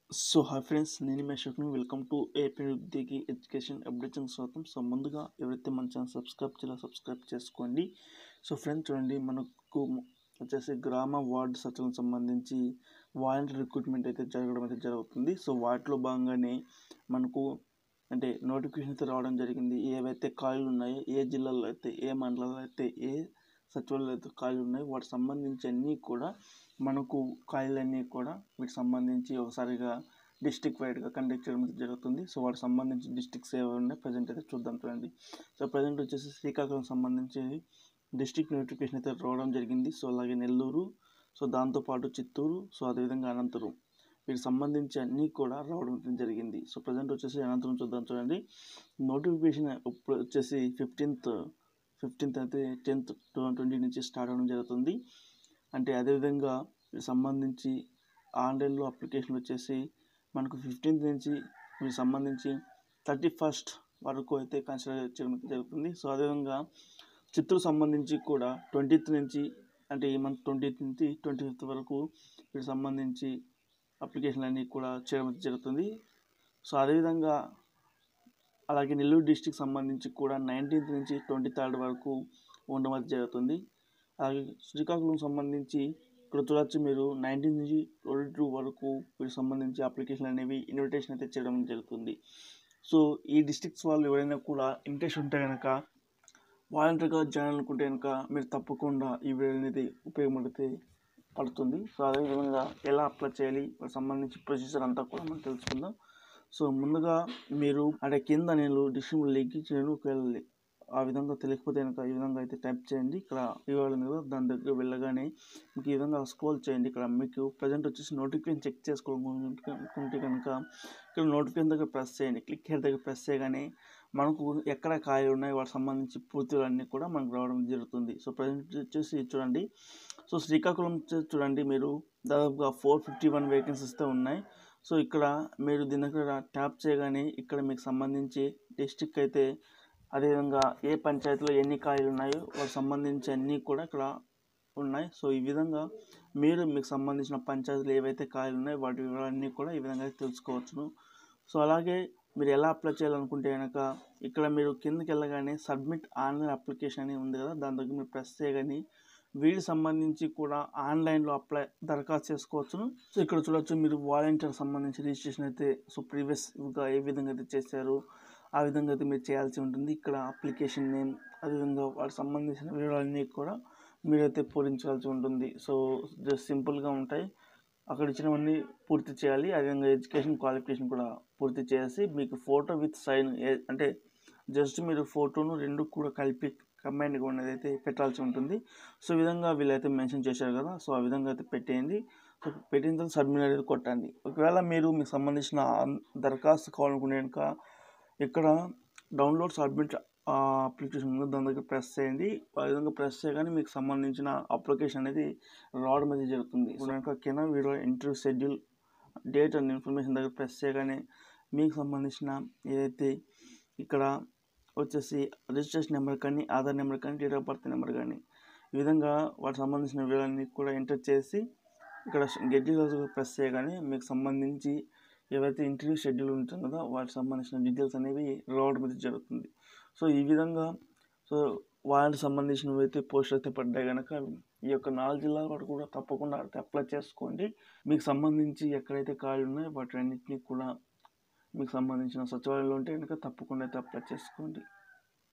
so hi friends నేను మీ అశోక్ను వెల్కమ్ టు ఏపీ విద్యకి ఎడ్యుకేషన్ అప్డేషన్ స్వాగతం సో ముందుగా ఎవరైతే మన ఛానల్ సబ్స్క్రైబ్ చేయాలో సబ్స్క్రైబ్ చేసుకోండి సో ఫ్రెండ్స్ చూడండి మనకు వచ్చేసి గ్రామ వార్డు సచివాలకు సంబంధించి వాలంటీర్ రిక్రూట్మెంట్ అయితే జరగడం అయితే జరుగుతుంది సో వాటిలో భాగంగానే మనకు అంటే నోటిఫికేషన్ అయితే రావడం జరిగింది ఏవైతే ఖాళీలు ఉన్నాయో ఏ జిల్లాలో అయితే ఏ మండలాల్లో అయితే ఏ సచివాలయాలు అయితే ఖాళీలు ఉన్నాయో వాటికి సంబంధించి అన్నీ కూడా మనకు ఖాళీలన్నీ కూడా వీటికి సంబంధించి ఒకసారిగా డిస్టిక్ వైడ్గా కండక్ట్ చేయడం అయితే జరుగుతుంది సో వాటికి సంబంధించి డిస్టిక్స్ ఏవి ఉన్నాయి ప్రజెంట్ అయితే చూద్దాం చూడండి సో ప్రజెంట్ వచ్చేసి శ్రీకాకుళం సంబంధించి డిస్టిక్ నోటిఫికేషన్ అయితే రావడం జరిగింది సో అలాగే నెల్లూరు సో దాంతోపాటు చిత్తూరు సో అదేవిధంగా అనంతపురం వీటికి సంబంధించి అన్నీ కూడా రావడం అయితే జరిగింది సో ప్రజెంట్ వచ్చేసి అనంతరం చూద్దాం చూడండి నోటిఫికేషన్ ఇప్పుడు వచ్చేసి ఫిఫ్టీన్త్ ఫిఫ్టీన్త్ అయితే టెన్త్ టూ ట్వంటీ నుంచి స్టార్ట్ అవ్వడం జరుగుతుంది అంటే అదేవిధంగా వీటికి సంబంధించి ఆన్లైన్లో అప్లికేషన్ వచ్చేసి మనకు ఫిఫ్టీన్త్ నుంచి వీటికి సంబంధించి థర్టీ ఫస్ట్ వరకు అయితే కన్సిడర్ చేయడం జరుగుతుంది సో అదేవిధంగా చిత్తూరు సంబంధించి కూడా ట్వంటీత్ నుంచి అంటే ఈ మంత్ ట్వంటీత్ నుంచి ట్వంటీ ఫిఫ్త్ వరకు వీటికి సంబంధించి అప్లికేషన్లు అన్నీ కూడా చేయడం జరుగుతుంది సో అదేవిధంగా అలాగే నెల్లూరు డిస్టిక్ సంబంధించి కూడా నైన్టీన్త్ నుంచి ట్వంటీ థర్డ్ వరకు ఉండడం జరుగుతుంది అలాగే శ్రీకాకుళం సంబంధించి ఇక్కడ చూడొచ్చు మీరు నైన్టీన్ నుంచి ట్వంటీ టూ వరకు వీటికి సంబంధించి అప్లికేషన్ అనేవి ఇన్విటేషన్ అయితే చేయడం జరుగుతుంది సో ఈ డిస్ట్రిక్ట్స్ వాళ్ళు ఎవరైనా కూడా ఇంట్రెస్ట్ ఉంటే కనుక వాలంటీర్గా జాయిన్ అనుకుంటే కనుక మీరు తప్పకుండా ఈ వీడియో అనేది ఉపయోగపడితే పడుతుంది సో అదేవిధంగా ఎలా అప్లై చేయాలి వాటికి సంబంధించి ప్రొసీజర్ అంతా కూడా మనం తెలుసుకుందాం సో ముందుగా మీరు అంటే కింద నేను డిస్ట్రిబ్యూట్ లింక్ ఇచ్చాను ఒకవేళ ఆ విధంగా తెలియకపోతే కనుక ఈ విధంగా అయితే టైప్ చేయండి ఇక్కడ ఇవాళ కదా దాని దగ్గర వెళ్ళగానే మీకు ఈ విధంగా స్క్రోల్ చేయండి ఇక్కడ మీకు ప్రజెంట్ వచ్చేసి నోటిఫికేషన్ చెక్ చేసుకోవాలనుకుంటే కనుక ఇక్కడ నోటిఫికేషన్ దగ్గర ప్రెస్ చేయండి క్లిక్ హెడ్ దగ్గర ప్రెస్ చేయగానే మనకు ఎక్కడ ఖాళీ ఉన్నాయి వాటికి సంబంధించి పూర్తిలన్నీ కూడా మనకు రావడం జరుగుతుంది సో ప్రజెంట్ వచ్చేసి చూడండి సో శ్రీకాకుళం వచ్చేసి చూడండి మీరు దాదాపుగా ఫోర్ ఫిఫ్టీ వన్ వేకెన్సీస్తో ఉన్నాయి సో ఇక్కడ మీరు దీని దగ్గర ట్యాప్ చేయగానే ఇక్కడ మీకు సంబంధించి డిస్టిక్ అయితే అదేవిధంగా ఏ పంచాయతీలో ఎన్ని ఖాళీలు ఉన్నాయో వాటికి సంబంధించి అన్నీ కూడా ఇక్కడ ఉన్నాయి సో ఈ విధంగా మీరు మీకు సంబంధించిన పంచాయతీలు ఏవైతే ఖాళీలు ఉన్నాయో వాటి వివరాలన్నీ కూడా ఈ విధంగా తెలుసుకోవచ్చును సో అలాగే మీరు ఎలా అప్లై చేయాలనుకుంటే కనుక ఇక్కడ మీరు కిందకి వెళ్ళగానే సబ్మిట్ ఆన్లైన్ అప్లికేషన్ అని ఉంది కదా దాని దగ్గర మీరు ప్రెస్ చేయగానే వీటికి సంబంధించి కూడా ఆన్లైన్లో అప్లై దరఖాస్తు చేసుకోవచ్చును సో ఇక్కడ చూడొచ్చు మీరు వాలంటీర్ సంబంధించి రిజిస్ట్రేషన్ అయితే సో ప్రీవియస్గా ఏ విధంగా అయితే చేశారు ఆ విధంగా అయితే మీరు చేయాల్సి ఉంటుంది ఇక్కడ అప్లికేషన్ నేమ్ అదేవిధంగా వాటికి సంబంధించిన వివరాలన్నీ కూడా మీరైతే పూరించాల్సి ఉంటుంది సో జస్ట్ సింపుల్గా ఉంటాయి అక్కడ ఇచ్చినవన్నీ పూర్తి చేయాలి అదేవిధంగా ఎడ్యుకేషన్ క్వాలిఫికేషన్ కూడా పూర్తి చేసి మీకు ఫోటో విత్ సైన్ అంటే జస్ట్ మీరు ఫోటోను రెండు కూడా కలిపి కంబైన్గా ఉన్నది అయితే పెట్టాల్సి ఉంటుంది సో ఈ విధంగా వీళ్ళైతే మెన్షన్ చేశారు కదా సో ఆ విధంగా అయితే పెట్టేయండి సో పెట్టిన తర్వాత సబ్మిట్ అనేది కొట్టండి ఒకవేళ మీరు మీకు సంబంధించిన దరఖాస్తు కావాలనుకునే కనుక ఇక్కడ డౌన్లోడ్ సబ్మిట్ అప్లికేషన్ ఉందో దాని దగ్గర ప్రెస్ చేయండి ఆ విధంగా ప్రెస్ చేయగానే మీకు సంబంధించిన అప్లికేషన్ అనేది రావడం అనేది జరుగుతుంది కనుక కింద video interview schedule date and information దగ్గర ప్రెస్ చేయగానే మీకు సంబంధించిన ఏదైతే ఇక్కడ వచ్చేసి రిజిస్ట్రేషన్ నెంబర్ కానీ ఆధార్ నెంబర్ కానీ డేట్ ఆఫ్ బర్త్ నెంబర్ కానీ ఈ విధంగా వాటికి సంబంధించిన వివరాలన్నీ కూడా ఎంటర్ చేసి ఇక్కడ గెట్ ప్రెస్ చేయగానే మీకు సంబంధించి ఏవైతే ఇంటర్వ్యూ షెడ్యూల్ ఉంటుంది కదా వాటికి సంబంధించిన డీటెయిల్స్ అనేవి రావడం అయితే జరుగుతుంది సో ఈ విధంగా సో వాటికి సంబంధించినవి అయితే పోస్ట్ అయితే పడ్డాయి కనుక ఈ యొక్క నాలుగు జిల్లాల వాటి కూడా తప్పకుండా అప్లై చేసుకోండి మీకు సంబంధించి ఎక్కడైతే ఖాళీ ఉన్నాయో వాటి అన్నింటినీ కూడా మీకు సంబంధించిన సచివాలయంలో ఉంటే కనుక తప్పకుండా అయితే అప్లై చేసుకోండి